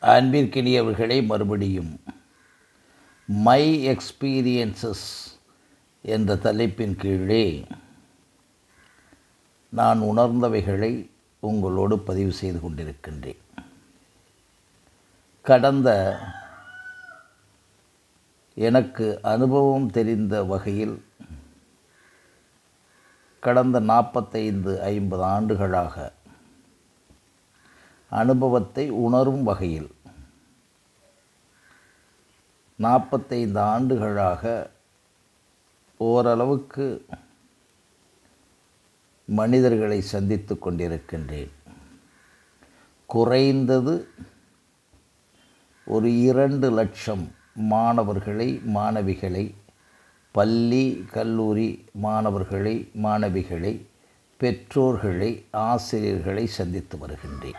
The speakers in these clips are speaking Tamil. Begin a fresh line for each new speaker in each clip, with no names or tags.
அன்பிற்கினியவர்களே மறுபடியும் மை எக்ஸ்பீரியன்சஸ் என்ற தலைப்பின் கீழே நான் உணர்ந்தவைகளை உங்களோடு பதிவு செய்து கொண்டிருக்கின்றேன் கடந்த எனக்கு அனுபவம் தெரிந்த வகையில் கடந்த நாற்பத்தைந்து ஐம்பது ஆண்டுகளாக அனுபவத்தை உணரும் வகையில் நாற்பத்தைந்து ஆண்டுகளாக ஓரளவுக்கு மனிதர்களை சந்தித்து கொண்டிருக்கின்றேன் குறைந்தது ஒரு இரண்டு லட்சம் மாணவர்களை மாணவிகளை பள்ளி கல்லூரி மாணவர்களை மாணவிகளை பெற்றோர்களை ஆசிரியர்களை சந்தித்து வருகின்றேன்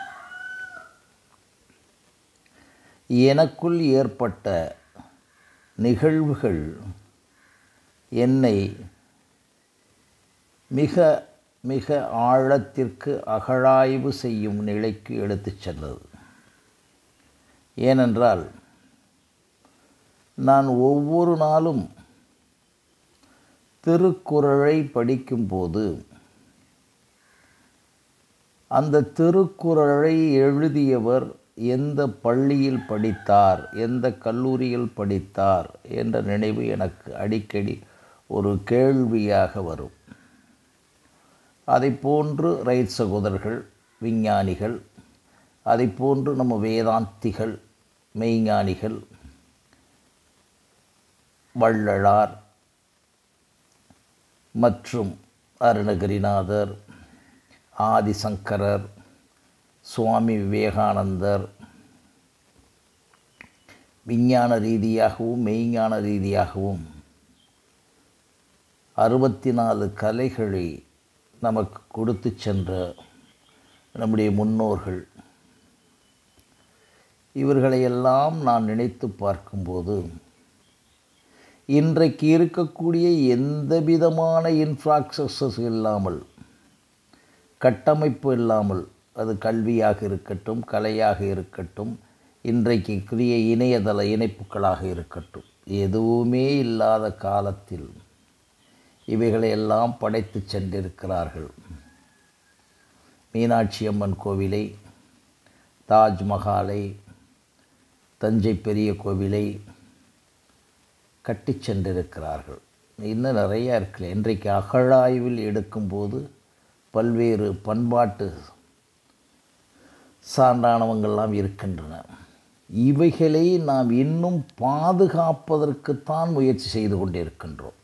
எனக்குள் ஏற்பட்ட நிகழ்வுகள் என்னை மிக மிக ஆழத்திற்கு அகழாய்வு செய்யும் நிலைக்கு எடுத்துச் சென்றது ஏனென்றால் நான் ஒவ்வொரு நாளும் திருக்குறளை படிக்கும்போது அந்த திருக்குறளை எழுதியவர் எந்த பள்ளியில் படித்தார் எந்த கல்லூரியில் படித்தார் என்ற நினைவு எனக்கு அடிக்கடி ஒரு கேள்வியாக வரும் அதை போன்று ரைட் சகோதரர்கள் விஞ்ஞானிகள் அதை போன்று நம்ம வேதாந்திகள் மெய்ஞானிகள் வள்ளலார் மற்றும் அருணகிரிநாதர் ஆதிசங்கரர் சுவாமி விவேகானந்தர் விஞ்ஞான ரீதியாகவும் மெய்ஞான ரீதியாகவும் அறுபத்தி நாலு கலைகளை நமக்கு கொடுத்து சென்ற நம்முடைய முன்னோர்கள் இவர்களையெல்லாம் நான் நினைத்து பார்க்கும்போது இன்றைக்கு இருக்கக்கூடிய எந்த விதமான இன்ஃப்ராஸ்ட்ரக்சர்ஸ் இல்லாமல் கட்டமைப்பு இல்லாமல் அது கல்வியாக இருக்கட்டும் கலையாக இருக்கட்டும் இன்றைக்கு கிரிய இணையதள இணைப்புகளாக இருக்கட்டும் எதுவுமே இல்லாத காலத்தில் இவைகளை எல்லாம் படைத்து சென்றிருக்கிறார்கள் மீனாட்சி அம்மன் கோவிலை தாஜ்மஹாலை தஞ்சை பெரிய கோவிலை கட்டி சென்றிருக்கிறார்கள் இன்னும் நிறையா இருக்குல்ல இன்றைக்கு அகழாய்வில் எடுக்கும்போது பல்வேறு பண்பாட்டு சான்றானவங்கள்லாம் இருக்கின்றன இவைகளை நாம் இன்னும் பாதுகாப்பதற்குத்தான் முயற்சி செய்து கொண்டிருக்கின்றோம்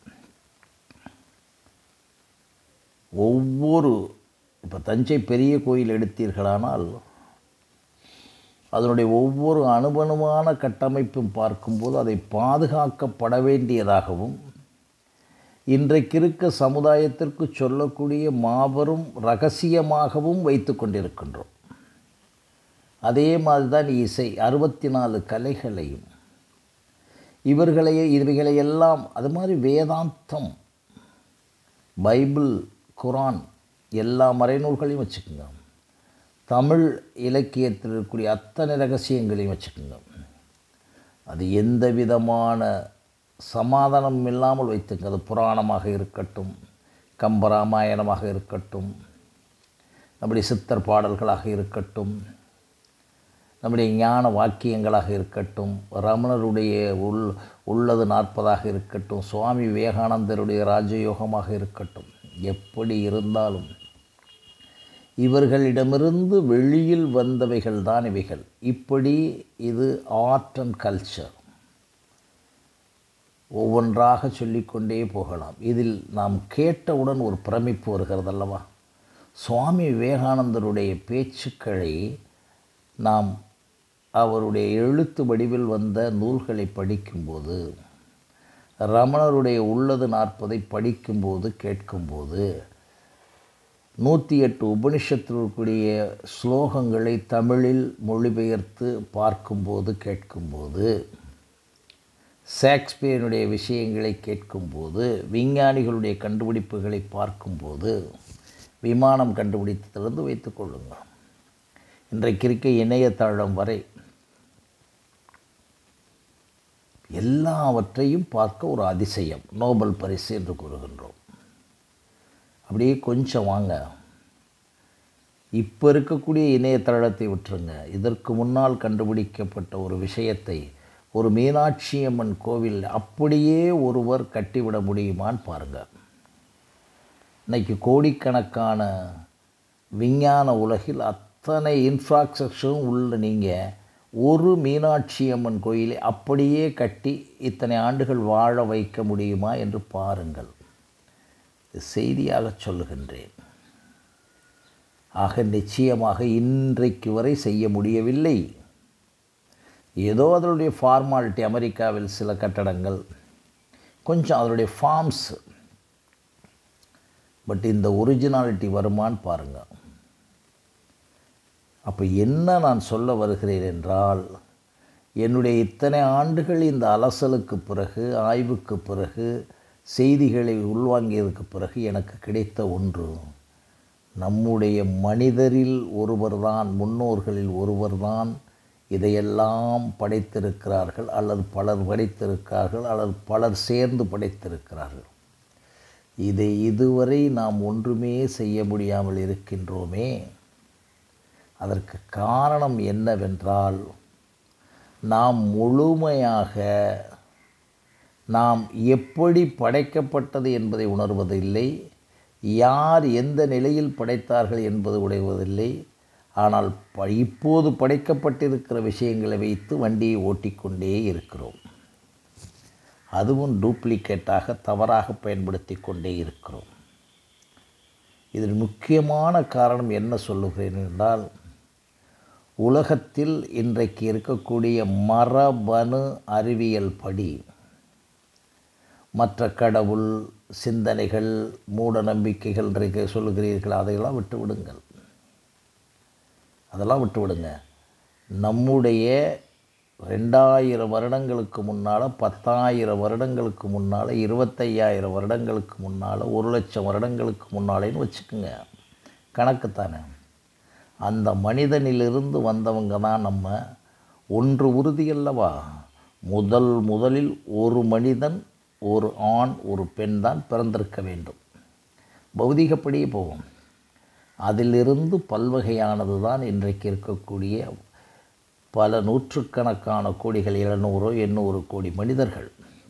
ஒவ்வொரு இப்போ தஞ்சை பெரிய கோயில் எடுத்தீர்களானால் அதனுடைய ஒவ்வொரு அணுவணுவான கட்டமைப்பும் பார்க்கும்போது அதை பாதுகாக்கப்பட வேண்டியதாகவும் இன்றைக்கு இருக்க சமுதாயத்திற்கு சொல்லக்கூடிய மாபெரும் ரகசியமாகவும் வைத்து கொண்டிருக்கின்றோம் அதே மாதிரி தான் இசை அறுபத்தி நாலு கலைகளையும் இவர்களை இவைகளையெல்லாம் அது மாதிரி வேதாந்தம் பைபிள் குரான் எல்லா மறைநூல்களையும் வச்சுக்கோங்க தமிழ் இலக்கியத்தில் இருக்கக்கூடிய அத்தனை ரகசியங்களையும் வச்சுக்கோங்க அது எந்த விதமான சமாதானம் இல்லாமல் வைத்துங்க அது புராணமாக இருக்கட்டும் கம்பராமாயணமாக இருக்கட்டும் நம்முடைய சித்தர் பாடல்களாக இருக்கட்டும் நம்முடைய ஞான வாக்கியங்களாக இருக்கட்டும் ரமணருடைய உள் உள்ளது நாற்பதாக இருக்கட்டும் சுவாமி விவேகானந்தருடைய ராஜயோகமாக இருக்கட்டும் எப்படி இருந்தாலும் இவர்களிடமிருந்து வெளியில் வந்தவைகள் தான் இவைகள் இப்படி இது ஆர்ட் அண்ட் கல்ச்சர் ஒவ்வொன்றாக சொல்லிக்கொண்டே போகலாம் இதில் நாம் கேட்டவுடன் ஒரு பிரமிப்பு வருகிறது அல்லவா சுவாமி விவேகானந்தருடைய பேச்சுக்களை நாம் அவருடைய எழுத்து வடிவில் வந்த நூல்களை படிக்கும்போது ரமணருடைய உள்ளது நாற்பதை படிக்கும்போது கேட்கும்போது நூற்றி எட்டு உபனிஷத்தில் இருக்கக்கூடிய ஸ்லோகங்களை தமிழில் மொழிபெயர்த்து பார்க்கும்போது கேட்கும்போது ஷேக்ஸ்பியனுடைய விஷயங்களை கேட்கும்போது விஞ்ஞானிகளுடைய கண்டுபிடிப்புகளை பார்க்கும்போது விமானம் கண்டுபிடித்ததிலிருந்து வைத்துக்கொள்ளுங்கள் இன்றைக்கு இருக்க இணையதளம் வரை எல்லாவற்றையும் பார்க்க ஒரு அதிசயம் நோபல் பரிசு என்று கூறுகின்றோம் அப்படியே கொஞ்சம் வாங்க இப்போ இருக்கக்கூடிய இணையதளத்தை விட்டுருங்க இதற்கு முன்னால் கண்டுபிடிக்கப்பட்ட ஒரு விஷயத்தை ஒரு மீனாட்சி அம்மன் கோவில் அப்படியே ஒருவர் கட்டிவிட முடியுமான்னு பாருங்கள் இன்னைக்கு கோடிக்கணக்கான விஞ்ஞான உலகில் அத்தனை இன்ஃப்ராஸ்ட்ரக்சரும் உள்ள நீங்கள் ஒரு மீனாட்சி அம்மன் கோயிலை அப்படியே கட்டி இத்தனை ஆண்டுகள் வாழ வைக்க முடியுமா என்று பாருங்கள் இது செய்தியாக சொல்லுகின்றேன் ஆக நிச்சயமாக இன்றைக்கு வரை செய்ய முடியவில்லை ஏதோ அதனுடைய ஃபார்மாலிட்டி அமெரிக்காவில் சில கட்டடங்கள் கொஞ்சம் அதனுடைய ஃபார்ம்ஸ் பட் இந்த ஒரிஜினாலிட்டி வருமான்னு பாருங்கள் அப்போ என்ன நான் சொல்ல வருகிறேன் என்றால் என்னுடைய இத்தனை ஆண்டுகள் இந்த அலசலுக்கு பிறகு ஆய்வுக்கு பிறகு செய்திகளை உள்வாங்கியதுக்கு பிறகு எனக்கு கிடைத்த ஒன்று நம்முடைய மனிதரில் ஒருவர்தான் முன்னோர்களில் ஒருவர்தான் இதையெல்லாம் படைத்திருக்கிறார்கள் அல்லது பலர் படைத்திருக்கிறார்கள் அல்லது பலர் சேர்ந்து படைத்திருக்கிறார்கள் இதை இதுவரை நாம் ஒன்றுமே செய்ய முடியாமல் இருக்கின்றோமே அதற்கு காரணம் என்னவென்றால் நாம் முழுமையாக நாம் எப்படி படைக்கப்பட்டது என்பதை உணர்வதில்லை யார் எந்த நிலையில் படைத்தார்கள் என்பது உடைவதில்லை ஆனால் ப இப்போது படைக்கப்பட்டிருக்கிற விஷயங்களை வைத்து வண்டியை ஓட்டிக்கொண்டே இருக்கிறோம் அதுவும் டூப்ளிகேட்டாக தவறாக பயன்படுத்தி கொண்டே இருக்கிறோம் இதில் முக்கியமான காரணம் என்ன சொல்லுகிறேன் என்றால் உலகத்தில் இன்றைக்கு இருக்கக்கூடிய மரபணு அறிவியல் படி மற்ற கடவுள் சிந்தனைகள் மூட நம்பிக்கைகள் இன்றைக்கு சொல்லுகிறீர்கள் அதையெல்லாம் விட்டு விடுங்கள் அதெல்லாம் விட்டு விடுங்க நம்முடைய ரெண்டாயிரம் வருடங்களுக்கு முன்னால் பத்தாயிரம் வருடங்களுக்கு முன்னால் இருபத்தையாயிரம் வருடங்களுக்கு முன்னால் ஒரு லட்சம் வருடங்களுக்கு முன்னாலேன்னு வச்சுக்கோங்க கணக்குத்தானே அந்த மனிதனிலிருந்து வந்தவங்க தான் நம்ம ஒன்று உறுதியல்லவா முதல் முதலில் ஒரு மனிதன் ஒரு ஆண் ஒரு பெண் தான் பிறந்திருக்க வேண்டும் பௌதிகப்படியே போவோம் அதிலிருந்து பல்வகையானது தான் இன்றைக்கு இருக்கக்கூடிய பல நூற்றுக்கணக்கான கோடிகள் எழுநூறோ எண்ணூறு கோடி மனிதர்கள்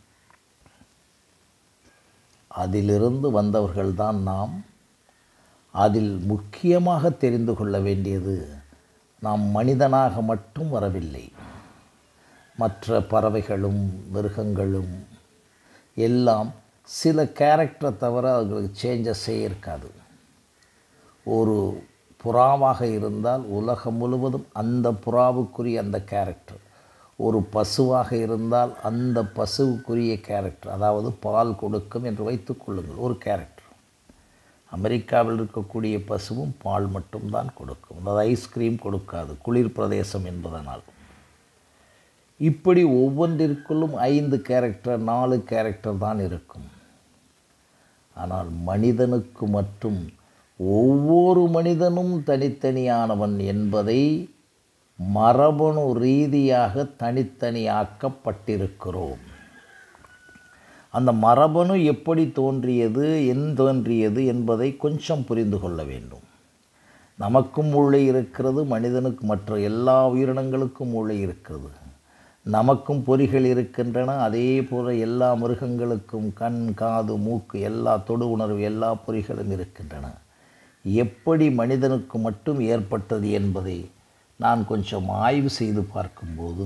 அதிலிருந்து வந்தவர்கள்தான் நாம் அதில் முக்கியமாக தெரிந்து கொள்ள வேண்டியது நாம் மனிதனாக மட்டும் வரவில்லை மற்ற பறவைகளும் மிருகங்களும் எல்லாம் சில கேரக்டரை தவிர அதுங்களுக்கு சேஞ்சஸே இருக்காது ஒரு புறாவாக இருந்தால் உலகம் முழுவதும் அந்த புறாவுக்குரிய அந்த கேரக்டர் ஒரு பசுவாக இருந்தால் அந்த பசுவுக்குரிய கேரக்டர் அதாவது பால் கொடுக்கும் என்று வைத்துக்கொள்ளுங்கள் ஒரு கேரக்டர் அமெரிக்காவில் இருக்கக்கூடிய பசுவும் பால் மட்டும்தான் கொடுக்கும் அதாவது ஐஸ்கிரீம் கொடுக்காது குளிர் பிரதேசம் என்பதனால் இப்படி ஒவ்வொன்றிற்குள்ளும் ஐந்து கேரக்டர் நாலு கேரக்டர் தான் இருக்கும் ஆனால் மனிதனுக்கு மட்டும் ஒவ்வொரு மனிதனும் தனித்தனியானவன் என்பதை மரபணு ரீதியாக தனித்தனியாக்கப்பட்டிருக்கிறோம் அந்த மரபணு எப்படி தோன்றியது என் தோன்றியது என்பதை கொஞ்சம் புரிந்து கொள்ள வேண்டும் நமக்கும் மூளை இருக்கிறது மனிதனுக்கு மற்ற எல்லா உயிரினங்களுக்கும் மூளை இருக்கிறது நமக்கும் பொறிகள் இருக்கின்றன அதே போல எல்லா மிருகங்களுக்கும் கண் காது மூக்கு எல்லா தொடு உணர்வு எல்லா பொறிகளும் இருக்கின்றன எப்படி மனிதனுக்கு மட்டும் ஏற்பட்டது என்பதை நான் கொஞ்சம் ஆய்வு செய்து பார்க்கும்போது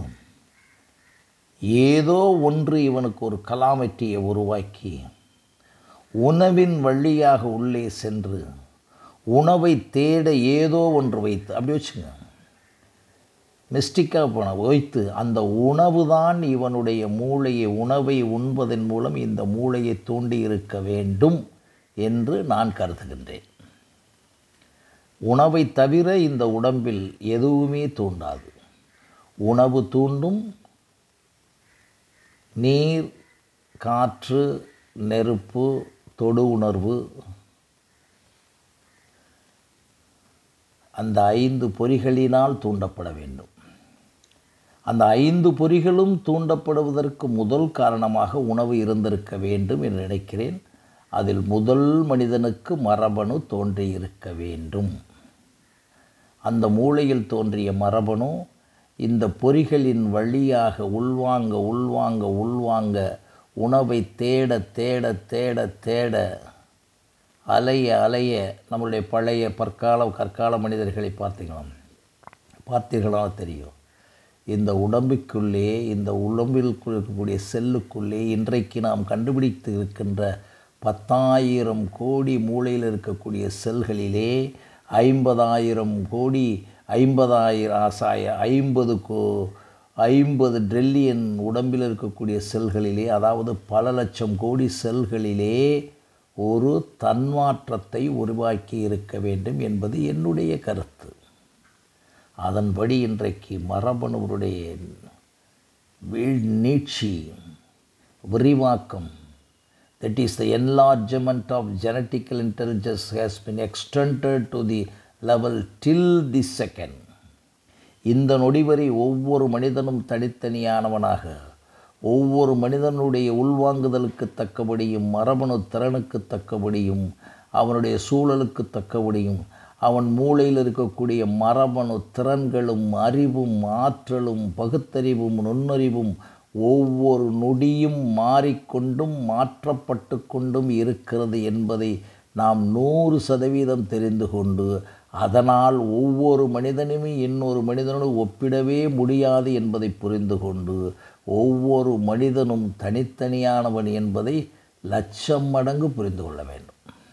ஏதோ ஒன்று இவனுக்கு ஒரு கலாமெட்டியை உருவாக்கி உணவின் வழியாக உள்ளே சென்று உணவை தேட ஏதோ ஒன்று வைத்து அப்படி வச்சுங்க மிஸ்டிக்காக போன வைத்து அந்த உணவு தான் இவனுடைய மூளையை உணவை உண்பதன் மூலம் இந்த மூளையை தூண்டி இருக்க வேண்டும் என்று நான் கருதுகின்றேன் உணவை தவிர இந்த உடம்பில் எதுவுமே தூண்டாது உணவு தூண்டும் நீர் காற்று நெருப்பு தொடு உணர்வு அந்த ஐந்து பொறிகளினால் தூண்டப்பட வேண்டும் அந்த ஐந்து பொறிகளும் தூண்டப்படுவதற்கு முதல் காரணமாக உணவு இருந்திருக்க வேண்டும் என்று நினைக்கிறேன் அதில் முதல் மனிதனுக்கு மரபணு தோன்றியிருக்க வேண்டும் அந்த மூளையில் தோன்றிய மரபணு இந்த பொறிகளின் வழியாக உள்வாங்க உள்வாங்க உள்வாங்க உணவை தேட தேட தேட தேட அலைய அலைய நம்மளுடைய பழைய பற்கால கற்கால மனிதர்களை பார்த்தீங்களாம் பார்த்தீர்களா தெரியும் இந்த உடம்புக்குள்ளே இந்த உடம்பில் இருக்கக்கூடிய செல்லுக்குள்ளே இன்றைக்கு நாம் கண்டுபிடித்து இருக்கின்ற பத்தாயிரம் கோடி மூளையில் இருக்கக்கூடிய செல்களிலே ஐம்பதாயிரம் கோடி ஐம்பதாயிரம் ஆசாய ஐம்பது கோ ஐம்பது ட்ரில்லியன் உடம்பில் இருக்கக்கூடிய செல்களிலே அதாவது பல லட்சம் கோடி செல்களிலே ஒரு தன்மாற்றத்தை உருவாக்கி இருக்க வேண்டும் என்பது என்னுடைய கருத்து அதன்படி இன்றைக்கு மரபணுவருடைய வீழ் நீட்சி விரிவாக்கம் that is the enlargement of genetical intelligence has been extended to the level till this second இந்த நொடிவரை ஒவ்வொரு மனிதனும் தனித்தனியானவனாக ஒவ்வொரு மனிதனுடைய உள்வாங்குதலுக்கு தக்கபடியும் மரபணு திறனுக்கு தக்கபடியும் அவனுடைய சூழலுக்கு தக்கபடியும் அவன் மூளையில் இருக்கக்கூடிய மரபணு திறன்களும் அறிவும் ஆற்றலும் பகுத்தறிவும் நுண்ணறிவும் ஒவ்வொரு நொடியும் மாறிக்கொண்டும் மாற்றப்பட்டு கொண்டும் இருக்கிறது என்பதை நாம் நூறு சதவீதம் தெரிந்து கொண்டு அதனால் ஒவ்வொரு மனிதனுமே இன்னொரு மனிதனோடு ஒப்பிடவே முடியாது என்பதை புரிந்து கொண்டு ஒவ்வொரு மனிதனும் தனித்தனியானவன் என்பதை லட்சம் மடங்கு புரிந்து கொள்ள வேண்டும்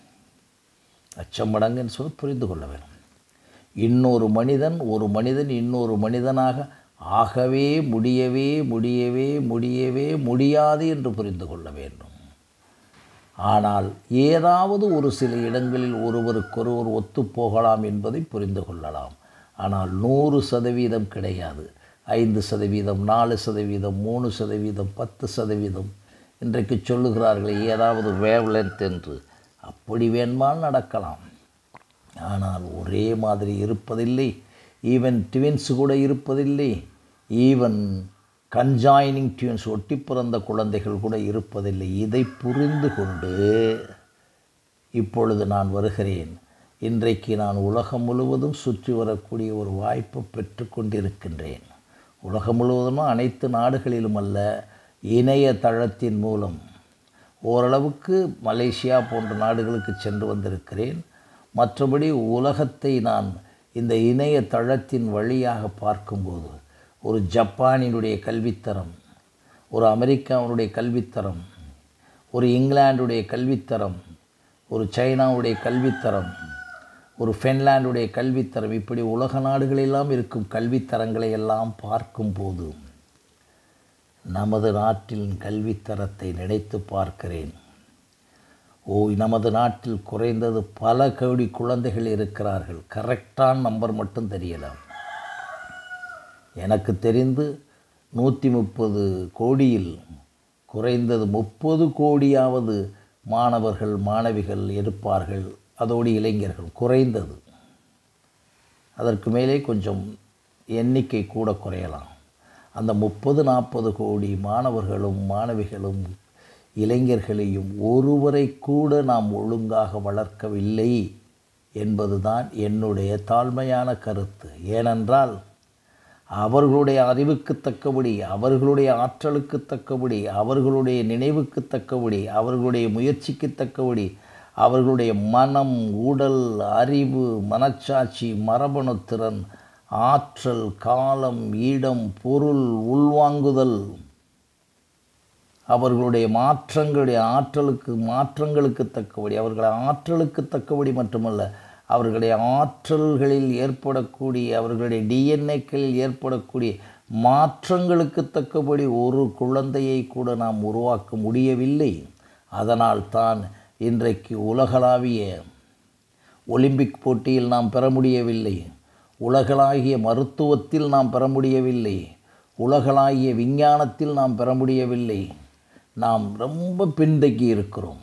லட்சம் மடங்கு என்று சொல்லி புரிந்து கொள்ள வேண்டும் இன்னொரு மனிதன் ஒரு மனிதன் இன்னொரு மனிதனாக ஆகவே முடியவே முடியவே முடியவே முடியாது என்று புரிந்து கொள்ள வேண்டும் ஆனால் ஏதாவது ஒரு சில இடங்களில் ஒருவருக்கொருவர் ஒத்துப்போகலாம் என்பதை புரிந்து கொள்ளலாம் ஆனால் நூறு சதவீதம் கிடையாது ஐந்து சதவீதம் நாலு சதவீதம் மூணு சதவீதம் பத்து சதவீதம் இன்றைக்கு சொல்லுகிறார்கள் ஏதாவது வேவ்லென்த் என்று அப்படி வேணுமால் நடக்கலாம் ஆனால் ஒரே மாதிரி இருப்பதில்லை ஈவன் ட்வின்ஸ் கூட இருப்பதில்லை ஈவன் கன்ஜாயினிங் டியூன்ஸ் ஒட்டி பிறந்த குழந்தைகள் கூட இருப்பதில்லை இதை புரிந்து கொண்டு இப்பொழுது நான் வருகிறேன் இன்றைக்கு நான் உலகம் முழுவதும் சுற்றி வரக்கூடிய ஒரு வாய்ப்பு பெற்று கொண்டிருக்கின்றேன் உலகம் முழுவதும் அனைத்து நாடுகளிலும் அல்ல இணையதளத்தின் மூலம் ஓரளவுக்கு மலேசியா போன்ற நாடுகளுக்கு சென்று வந்திருக்கிறேன் மற்றபடி உலகத்தை நான் இந்த இணையதளத்தின் வழியாக பார்க்கும்போது ஒரு ஜப்பானினுடைய கல்வித்தரம் ஒரு அமெரிக்காவினுடைய கல்வித்தரம் ஒரு இங்கிலாந்துடைய கல்வித்தரம் ஒரு சைனாவுடைய கல்வித்தரம் ஒரு ஃபின்லாண்டுடைய கல்வித்தரம் இப்படி உலக நாடுகளெல்லாம் இருக்கும் கல்வித்தரங்களை எல்லாம் பார்க்கும்போது நமது நாட்டின் கல்வித்தரத்தை நினைத்து பார்க்கிறேன் ஓ நமது நாட்டில் குறைந்தது பல கோடி குழந்தைகள் இருக்கிறார்கள் கரெக்டான நம்பர் மட்டும் தெரியலாம் எனக்கு தெரிந்து நூற்றி முப்பது கோடியில் குறைந்தது முப்பது கோடியாவது மாணவர்கள் மாணவிகள் இருப்பார்கள் அதோடு இளைஞர்கள் குறைந்தது அதற்கு மேலே கொஞ்சம் எண்ணிக்கை கூட குறையலாம் அந்த முப்பது நாற்பது கோடி மாணவர்களும் மாணவிகளும் இளைஞர்களையும் ஒருவரை கூட நாம் ஒழுங்காக வளர்க்கவில்லை என்பதுதான் என்னுடைய தாழ்மையான கருத்து ஏனென்றால் அவர்களுடைய அறிவுக்கு தக்கபடி அவர்களுடைய ஆற்றலுக்கு தக்கபடி அவர்களுடைய நினைவுக்கு தக்கபடி அவர்களுடைய முயற்சிக்கு தக்கபடி அவர்களுடைய மனம் உடல் அறிவு மனச்சாட்சி மரபணு திறன் ஆற்றல் காலம் இடம் பொருள் உள்வாங்குதல் அவர்களுடைய மாற்றங்களுடைய ஆற்றலுக்கு மாற்றங்களுக்கு தக்கபடி அவர்களுடைய ஆற்றலுக்கு தக்கபடி மட்டுமல்ல அவர்களுடைய ஆற்றல்களில் ஏற்படக்கூடிய அவர்களுடைய டிஎன்ஏக்களில் ஏற்படக்கூடிய மாற்றங்களுக்கு தக்கபடி ஒரு குழந்தையை கூட நாம் உருவாக்க முடியவில்லை அதனால் தான் இன்றைக்கு உலகளாவிய ஒலிம்பிக் போட்டியில் நாம் பெற முடியவில்லை உலகளாகிய மருத்துவத்தில் நாம் பெற முடியவில்லை உலகளாகிய விஞ்ஞானத்தில் நாம் பெற முடியவில்லை நாம் ரொம்ப பின்தங்கி இருக்கிறோம்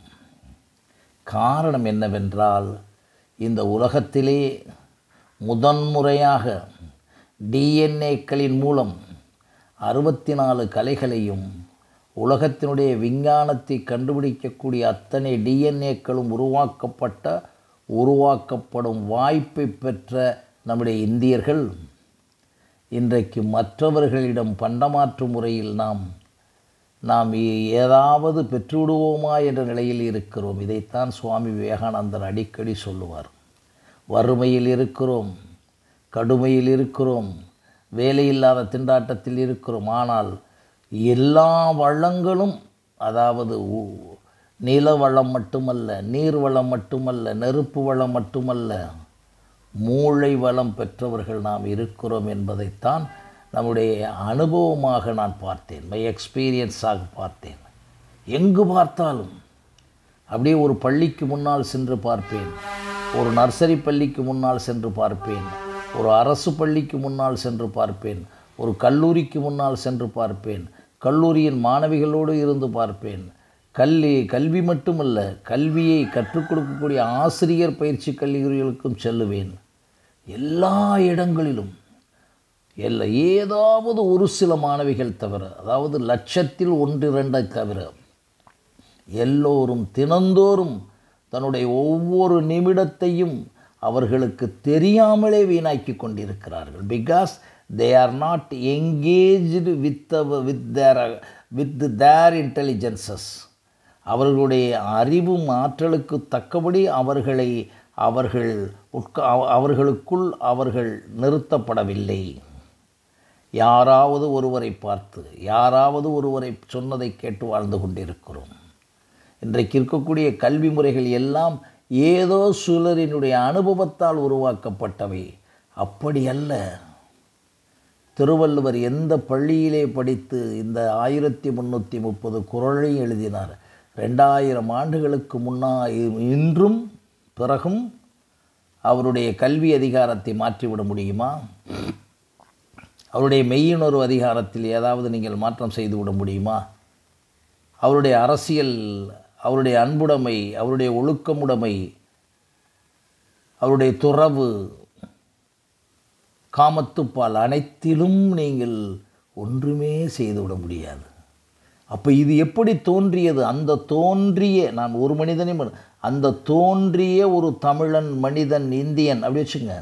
காரணம் என்னவென்றால் இந்த உலகத்திலே முதன்முறையாக டிஎன்ஏக்களின் மூலம் அறுபத்தி நாலு கலைகளையும் உலகத்தினுடைய விஞ்ஞானத்தை கண்டுபிடிக்கக்கூடிய அத்தனை டிஎன்ஏக்களும் உருவாக்கப்பட்ட உருவாக்கப்படும் வாய்ப்பை பெற்ற நம்முடைய இந்தியர்கள் இன்றைக்கு மற்றவர்களிடம் பண்டமாற்று முறையில் நாம் நாம் ஏதாவது பெற்றுவிடுவோமா என்ற நிலையில் இருக்கிறோம் இதைத்தான் சுவாமி விவேகானந்தர் அடிக்கடி சொல்லுவார் வறுமையில் இருக்கிறோம் கடுமையில் இருக்கிறோம் வேலையில்லாத திண்டாட்டத்தில் இருக்கிறோம் ஆனால் எல்லா வளங்களும் அதாவது உ- நில வளம் மட்டுமல்ல நீர் வளம் மட்டுமல்ல நெருப்பு வளம் மட்டுமல்ல மூளை வளம் பெற்றவர்கள் நாம் இருக்கிறோம் என்பதைத்தான் நம்முடைய அனுபவமாக நான் பார்த்தேன் மை எக்ஸ்பீரியன்ஸாக பார்த்தேன் எங்கு பார்த்தாலும் அப்படியே ஒரு பள்ளிக்கு முன்னால் சென்று பார்ப்பேன் ஒரு நர்சரி பள்ளிக்கு முன்னால் சென்று பார்ப்பேன் ஒரு அரசு பள்ளிக்கு முன்னால் சென்று பார்ப்பேன் ஒரு கல்லூரிக்கு முன்னால் சென்று பார்ப்பேன் கல்லூரியின் மாணவிகளோடு இருந்து பார்ப்பேன் கல்வி கல்வி மட்டுமல்ல கல்வியை கற்றுக் கொடுக்கக்கூடிய ஆசிரியர் பயிற்சி கல்லூரிகளுக்கும் செல்லுவேன் எல்லா இடங்களிலும் எல்லா ஏதாவது ஒரு சில மாணவிகள் தவிர அதாவது லட்சத்தில் ஒன்று இரண்டை தவிர எல்லோரும் தினந்தோறும் தன்னுடைய ஒவ்வொரு நிமிடத்தையும் அவர்களுக்கு தெரியாமலே வீணாக்கி கொண்டிருக்கிறார்கள் because they are not engaged with with their with their intelligences அவர்களுடைய அறிவும் ஆற்றலுக்கு தக்கபடி அவர்களை அவர்கள் உட்கா அவர்களுக்குள் அவர்கள் நிறுத்தப்படவில்லை யாராவது ஒருவரை பார்த்து யாராவது ஒருவரை சொன்னதை கேட்டு வாழ்ந்து கொண்டிருக்கிறோம் இன்றைக்கு இருக்கக்கூடிய கல்வி முறைகள் எல்லாம் ஏதோ சிலரினுடைய அனுபவத்தால் உருவாக்கப்பட்டவை அப்படி அல்ல திருவள்ளுவர் எந்த பள்ளியிலே படித்து இந்த ஆயிரத்தி முந்நூற்றி முப்பது குறளை எழுதினார் ரெண்டாயிரம் ஆண்டுகளுக்கு முன்னா இன்றும் பிறகும் அவருடைய கல்வி அதிகாரத்தை மாற்றிவிட முடியுமா அவருடைய மெய்யுணர்வு அதிகாரத்தில் ஏதாவது நீங்கள் மாற்றம் செய்து விட முடியுமா அவருடைய அரசியல் அவருடைய அன்புடைமை அவருடைய ஒழுக்கமுடைமை அவருடைய துறவு காமத்துப்பால் அனைத்திலும் நீங்கள் ஒன்றுமே செய்துவிட முடியாது அப்போ இது எப்படி தோன்றியது அந்த தோன்றிய நான் ஒரு மனிதனை ம- அந்த தோன்றிய ஒரு தமிழன் மனிதன் இந்தியன் அப்படி வச்சுங்க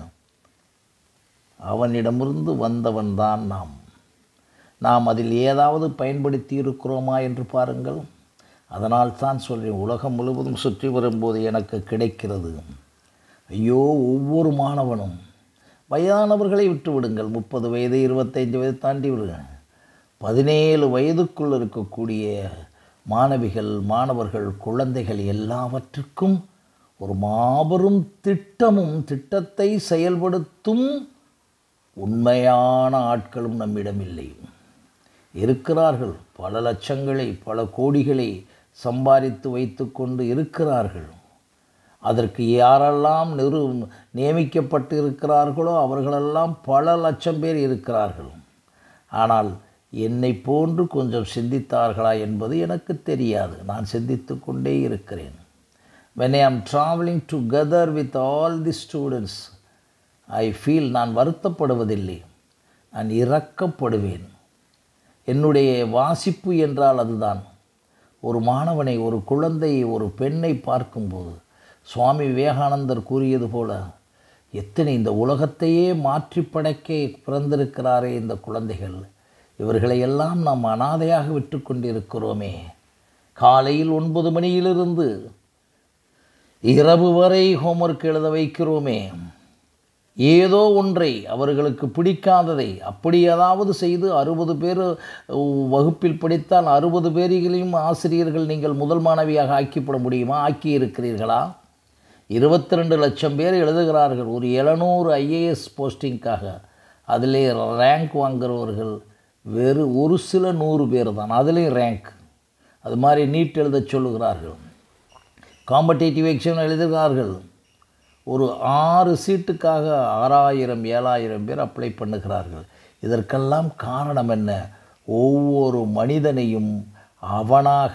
அவனிடமிருந்து வந்தவன் தான் நாம் நாம் அதில் ஏதாவது பயன்படுத்தி இருக்கிறோமா என்று பாருங்கள் அதனால் தான் சொல்கிறேன் உலகம் முழுவதும் சுற்றி வரும்போது எனக்கு கிடைக்கிறது ஐயோ ஒவ்வொரு மாணவனும் வயதானவர்களை விட்டு விடுங்கள் முப்பது வயது இருபத்தைந்து வயது தாண்டி விடுங்க பதினேழு வயதுக்குள் இருக்கக்கூடிய மாணவிகள் மாணவர்கள் குழந்தைகள் எல்லாவற்றுக்கும் ஒரு மாபெரும் திட்டமும் திட்டத்தை செயல்படுத்தும் உண்மையான ஆட்களும் நம்மிடம் இல்லை இருக்கிறார்கள் பல லட்சங்களை பல கோடிகளை சம்பாதித்து வைத்துக்கொண்டு இருக்கிறார்கள் அதற்கு யாரெல்லாம் நிறு நியமிக்கப்பட்டு இருக்கிறார்களோ அவர்களெல்லாம் பல லட்சம் பேர் இருக்கிறார்கள் ஆனால் என்னை போன்று கொஞ்சம் சிந்தித்தார்களா என்பது எனக்கு தெரியாது நான் சிந்தித்து கொண்டே இருக்கிறேன் when i am traveling together with all the students I feel நான் வருத்தப்படுவதில்லை நான் இறக்கப்படுவேன் என்னுடைய வாசிப்பு என்றால் அதுதான் ஒரு மாணவனை ஒரு குழந்தையை ஒரு பெண்ணை பார்க்கும்போது சுவாமி விவேகானந்தர் கூறியது போல எத்தனை இந்த உலகத்தையே மாற்றி படைக்க பிறந்திருக்கிறாரே இந்த குழந்தைகள் இவர்களையெல்லாம் நாம் அனாதையாக விட்டு கொண்டிருக்கிறோமே காலையில் ஒன்பது மணியிலிருந்து இரவு வரை ஹோம்ஒர்க் எழுத வைக்கிறோமே ஏதோ ஒன்றை அவர்களுக்கு பிடிக்காததை அப்படி ஏதாவது செய்து அறுபது பேர் வகுப்பில் படித்தால் அறுபது பேர்களையும் ஆசிரியர்கள் நீங்கள் முதல் மாணவியாக ஆக்கிப்பட முடியுமா ஆக்கி இருக்கிறீர்களா இருபத்தி ரெண்டு லட்சம் பேர் எழுதுகிறார்கள் ஒரு எழுநூறு ஐஏஎஸ் போஸ்டிங்காக அதிலே ரேங்க் வாங்குறவர்கள் வெறு ஒரு சில நூறு பேர் தான் அதுலேயும் ரேங்க் அது மாதிரி நீட் எழுதச் சொல்லுகிறார்கள் காம்படேட்டிவ் எக்ஸாம் எழுதுகிறார்கள் ஒரு ஆறு சீட்டுக்காக ஆறாயிரம் ஏழாயிரம் பேர் அப்ளை பண்ணுகிறார்கள் இதற்கெல்லாம் காரணம் என்ன ஒவ்வொரு மனிதனையும் அவனாக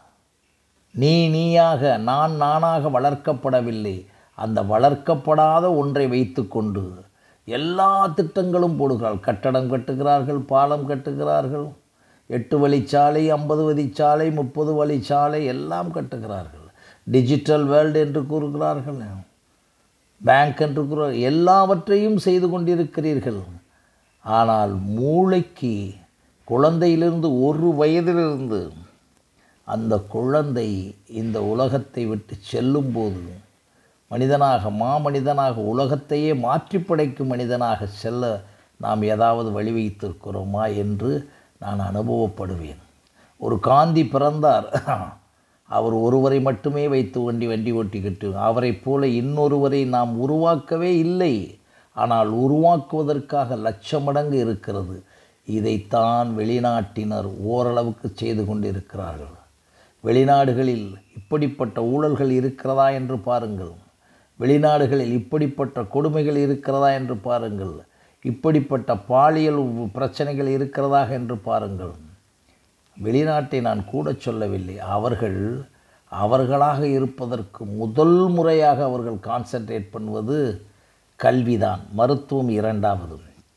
நீ நீயாக நான் நானாக வளர்க்கப்படவில்லை அந்த வளர்க்கப்படாத ஒன்றை வைத்துக்கொண்டு எல்லா திட்டங்களும் போடுகிறார்கள் கட்டடம் கட்டுகிறார்கள் பாலம் கட்டுகிறார்கள் எட்டு வழிச்சாலை ஐம்பது வழிச்சாலை முப்பது வழிச்சாலை எல்லாம் கட்டுகிறார்கள் டிஜிட்டல் வேர்ல்டு என்று கூறுகிறார்கள் பேங்க் என்று கூற எல்லாவற்றையும் செய்து கொண்டிருக்கிறீர்கள் ஆனால் மூளைக்கு குழந்தையிலிருந்து ஒரு வயதிலிருந்து அந்த குழந்தை இந்த உலகத்தை விட்டு செல்லும்போது மனிதனாக மாமனிதனாக உலகத்தையே மாற்றி படைக்கும் மனிதனாக செல்ல நாம் ஏதாவது வழி வைத்திருக்கிறோமா என்று நான் அனுபவப்படுவேன் ஒரு காந்தி பிறந்தார் அவர் ஒருவரை மட்டுமே வைத்து வண்டி வண்டி ஓட்டிக்கிட்டு அவரைப் போல இன்னொருவரை நாம் உருவாக்கவே இல்லை ஆனால் உருவாக்குவதற்காக லட்ச மடங்கு இருக்கிறது இதைத்தான் வெளிநாட்டினர் ஓரளவுக்கு செய்து கொண்டிருக்கிறார்கள் வெளிநாடுகளில் இப்படிப்பட்ட ஊழல்கள் இருக்கிறதா என்று பாருங்கள் வெளிநாடுகளில் இப்படிப்பட்ட கொடுமைகள் இருக்கிறதா என்று பாருங்கள் இப்படிப்பட்ட பாலியல் பிரச்சனைகள் இருக்கிறதா என்று பாருங்கள் வெளிநாட்டை நான் கூட சொல்லவில்லை அவர்கள் அவர்களாக இருப்பதற்கு முதல் முறையாக அவர்கள் கான்சென்ட்ரேட் பண்ணுவது கல்விதான் மருத்துவம் இரண்டாவது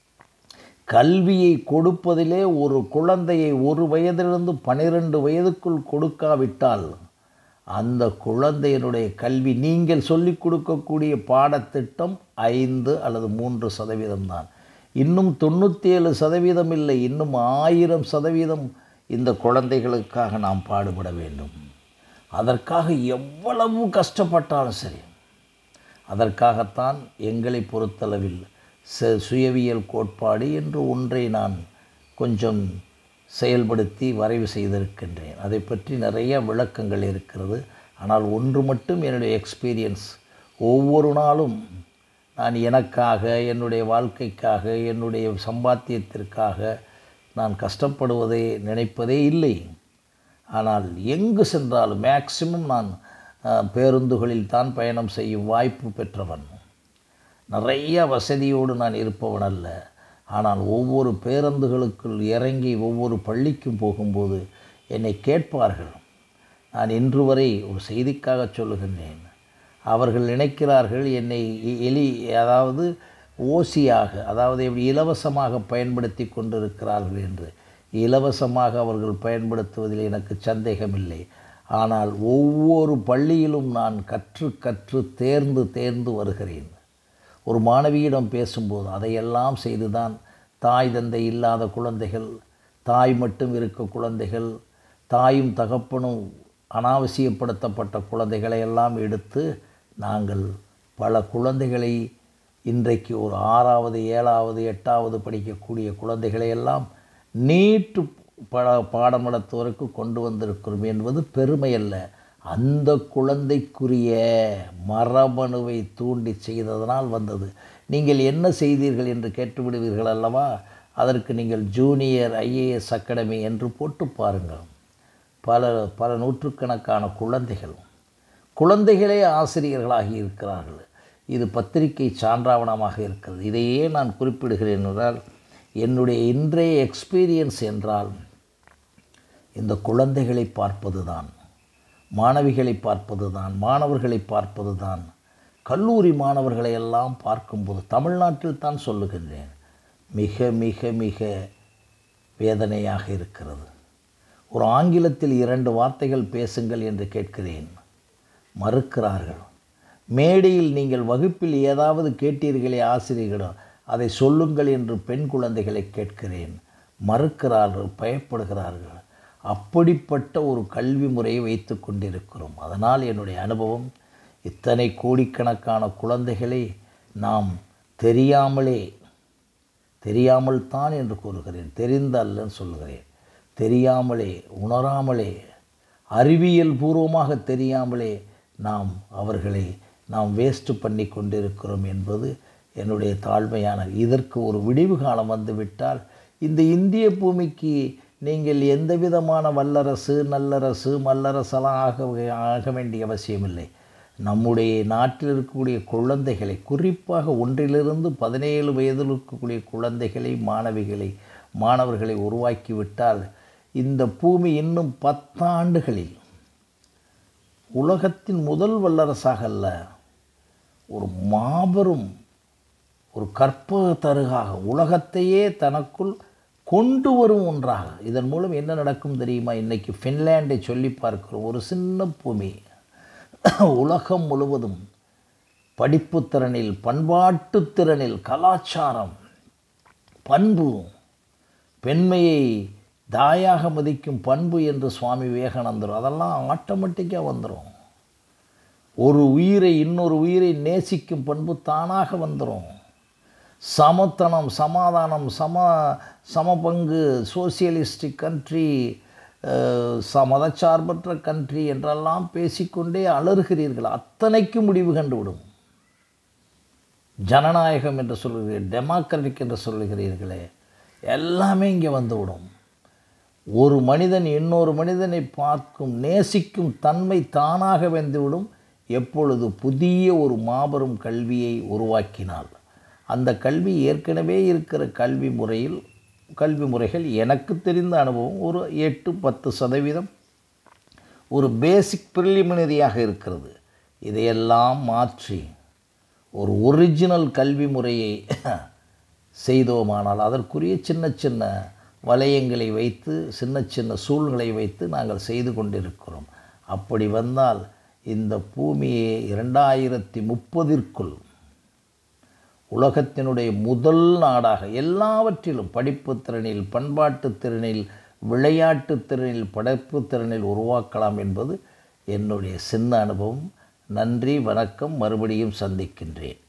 கல்வியை கொடுப்பதிலே ஒரு குழந்தையை ஒரு வயதிலிருந்து பனிரெண்டு வயதுக்குள் கொடுக்காவிட்டால் அந்த குழந்தையினுடைய கல்வி நீங்கள் சொல்லிக் கொடுக்கக்கூடிய பாடத்திட்டம் ஐந்து அல்லது மூன்று சதவீதம் தான் இன்னும் தொண்ணூற்றி ஏழு சதவீதம் இல்லை இன்னும் ஆயிரம் சதவீதம் இந்த குழந்தைகளுக்காக நாம் பாடுபட வேண்டும் அதற்காக எவ்வளவு கஷ்டப்பட்டாலும் சரி அதற்காகத்தான் எங்களை பொறுத்தளவில் ச சுயவியல் கோட்பாடு என்று ஒன்றை நான் கொஞ்சம் செயல்படுத்தி வரைவு செய்திருக்கின்றேன் அதை பற்றி நிறைய விளக்கங்கள் இருக்கிறது ஆனால் ஒன்று மட்டும் என்னுடைய எக்ஸ்பீரியன்ஸ் ஒவ்வொரு நாளும் நான் எனக்காக என்னுடைய வாழ்க்கைக்காக என்னுடைய சம்பாத்தியத்திற்காக நான் கஷ்டப்படுவதை நினைப்பதே இல்லை ஆனால் எங்கு சென்றாலும் மேக்சிமம் நான் அஹ், பேருந்துகளில் தான் பயணம் செய்யும் வாய்ப்பு பெற்றவன் நிறைய வசதியோடு நான் இருப்பவன் அல்ல ஆனால் ஒவ்வொரு பேருந்துகளுக்குள் இறங்கி ஒவ்வொரு பள்ளிக்கும் போகும்போது என்னை கேட்பார்கள் நான் இன்று வரை ஒரு செய்திக்காக சொல்லுகின்றேன் அவர்கள் நினைக்கிறார்கள் என்னை எ- எலி அதாவது ஓசியாக அதாவது எப்படி இலவசமாக பயன்படுத்தி கொண்டிருக்கிறார்கள் என்று இலவசமாக அவர்கள் பயன்படுத்துவதில் எனக்கு சந்தேகமில்லை ஆனால் ஒவ்வொரு பள்ளியிலும் நான் கற்று கற்று தேர்ந்து தேர்ந்து வருகிறேன் ஒரு மாணவியிடம் பேசும்போது அதையெல்லாம் செய்துதான் தாய் தந்தை இல்லாத குழந்தைகள் தாய் மட்டும் இருக்க குழந்தைகள் தாயும் தகப்பனும் அனாவசியப்படுத்தப்பட்ட குழந்தைகளை எல்லாம் எடுத்து நாங்கள் பல குழந்தைகளை இன்றைக்கு ஒரு ஆறாவது ஏழாவது எட்டாவது படிக்கக்கூடிய குழந்தைகளை எல்லாம் நீட்டு பட பாடம் நடத்துவதற்கு கொண்டு வந்திருக்கிறோம் என்பது பெருமை அல்ல அந்த குழந்தைக்குரிய மரபணுவை தூண்டி செய்ததனால் வந்தது நீங்கள் என்ன செய்தீர்கள் என்று கேட்டுவிடுவீர்கள் அல்லவா அதற்கு நீங்கள் ஜூனியர் ஐஏஎஸ் அகாடமி என்று போட்டு பாருங்கள் பல பல நூற்றுக்கணக்கான குழந்தைகள் குழந்தைகளே ஆசிரியர்களாகி இருக்கிறார்கள் இது பத்திரிகை சான்றாவணமாக இருக்கிறது இதையே நான் குறிப்பிடுகிறேன் என்றால் என்னுடைய இன்றைய எக்ஸ்பீரியன்ஸ் என்றால் இந்த குழந்தைகளை பார்ப்பது தான் மாணவிகளை பார்ப்பது தான் மாணவர்களை பார்ப்பது தான் கல்லூரி மாணவர்களை எல்லாம் பார்க்கும்போது தமிழ்நாட்டில் தான் சொல்லுகின்றேன் மிக மிக மிக வேதனையாக இருக்கிறது ஒரு ஆங்கிலத்தில் இரண்டு வார்த்தைகள் பேசுங்கள் என்று கேட்கிறேன் மறுக்கிறார்கள் மேடையில் நீங்கள் வகுப்பில் ஏதாவது கேட்டீர்களே ஆசிரியர்களிடம் அதை சொல்லுங்கள் என்று பெண் குழந்தைகளை கேட்கிறேன் மறுக்கிறார்கள் பயப்படுகிறார்கள் அப்படிப்பட்ட ஒரு கல்வி முறையை வைத்து கொண்டிருக்கிறோம் அதனால் என்னுடைய அனுபவம் இத்தனை கோடிக்கணக்கான குழந்தைகளை நாம் தெரியாமலே தெரியாமல் தான் என்று கூறுகிறேன் தெரிந்த அல்லன்னு சொல்லுகிறேன் தெரியாமலே உணராமலே அறிவியல் பூர்வமாக தெரியாமலே நாம் அவர்களை நாம் வேஸ்ட் பண்ணி கொண்டிருக்கிறோம் என்பது என்னுடைய தாழ்மையான இதற்கு ஒரு விடிவு காலம் வந்துவிட்டால் இந்த இந்திய பூமிக்கு நீங்கள் எந்த விதமான வல்லரசு நல்லரசு மல்லரசெல்லாம் ஆக ஆக வேண்டிய அவசியமில்லை நம்முடைய நாட்டில் இருக்கக்கூடிய குழந்தைகளை குறிப்பாக ஒன்றிலிருந்து பதினேழு வயதில் இருக்கக்கூடிய குழந்தைகளை மாணவிகளை மாணவர்களை உருவாக்கிவிட்டால் இந்த பூமி இன்னும் பத்தாண்டுகளில் உலகத்தின் முதல் வல்லரசாக அல்ல ஒரு மாபெரும் ஒரு கற்பக தருகாக உலகத்தையே தனக்குள் கொண்டு வரும் ஒன்றாக இதன் மூலம் என்ன நடக்கும் தெரியுமா இன்றைக்கி ஃபின்லாண்டை சொல்லி பார்க்கிறோம் ஒரு சின்ன பூமி உலகம் முழுவதும் படிப்புத் திறனில் பண்பாட்டுத் திறனில் கலாச்சாரம் பண்பு பெண்மையை தாயாக மதிக்கும் பண்பு என்று சுவாமி விவேகானந்தர் அதெல்லாம் ஆட்டோமேட்டிக்காக வந்துடும் ஒரு உயிரை இன்னொரு உயிரை நேசிக்கும் பண்பு தானாக வந்துடும் சமத்தனம் சமாதானம் சம சமபங்கு சோசியலிஸ்டிக் கண்ட்ரி ச மதச்சார்பற்ற கண்ட்ரி என்றெல்லாம் பேசிக்கொண்டே அலறுகிறீர்கள் அத்தனைக்கு முடிவு கண்டுவிடும் ஜனநாயகம் என்று சொல்கிறீர்கள் டெமோக்ராட்டிக் என்று சொல்லுகிறீர்களே எல்லாமே இங்கே வந்துவிடும் ஒரு மனிதன் இன்னொரு மனிதனை பார்க்கும் நேசிக்கும் தன்மை தானாக வந்துவிடும் எப்பொழுது புதிய ஒரு மாபெரும் கல்வியை உருவாக்கினால் அந்த கல்வி ஏற்கனவே இருக்கிற கல்வி முறையில் கல்வி முறைகள் எனக்கு தெரிந்த அனுபவம் ஒரு எட்டு பத்து சதவீதம் ஒரு பேசிக் ப்ரிலிமினரியாக இருக்கிறது இதையெல்லாம் மாற்றி ஒரு ஒரிஜினல் கல்வி முறையை செய்தோமானால் அதற்குரிய சின்ன சின்ன வளையங்களை வைத்து சின்ன சின்ன சூழ்நிலை வைத்து நாங்கள் செய்து கொண்டிருக்கிறோம் அப்படி வந்தால் இந்த பூமியை இரண்டாயிரத்தி முப்பதிற்குள் உலகத்தினுடைய முதல் நாடாக எல்லாவற்றிலும் படிப்புத் திறனில் பண்பாட்டுத் திறனில் விளையாட்டுத் திறனில் படைப்புத் திறனில் உருவாக்கலாம் என்பது என்னுடைய சின்ன அனுபவம் நன்றி வணக்கம் மறுபடியும் சந்திக்கின்றேன்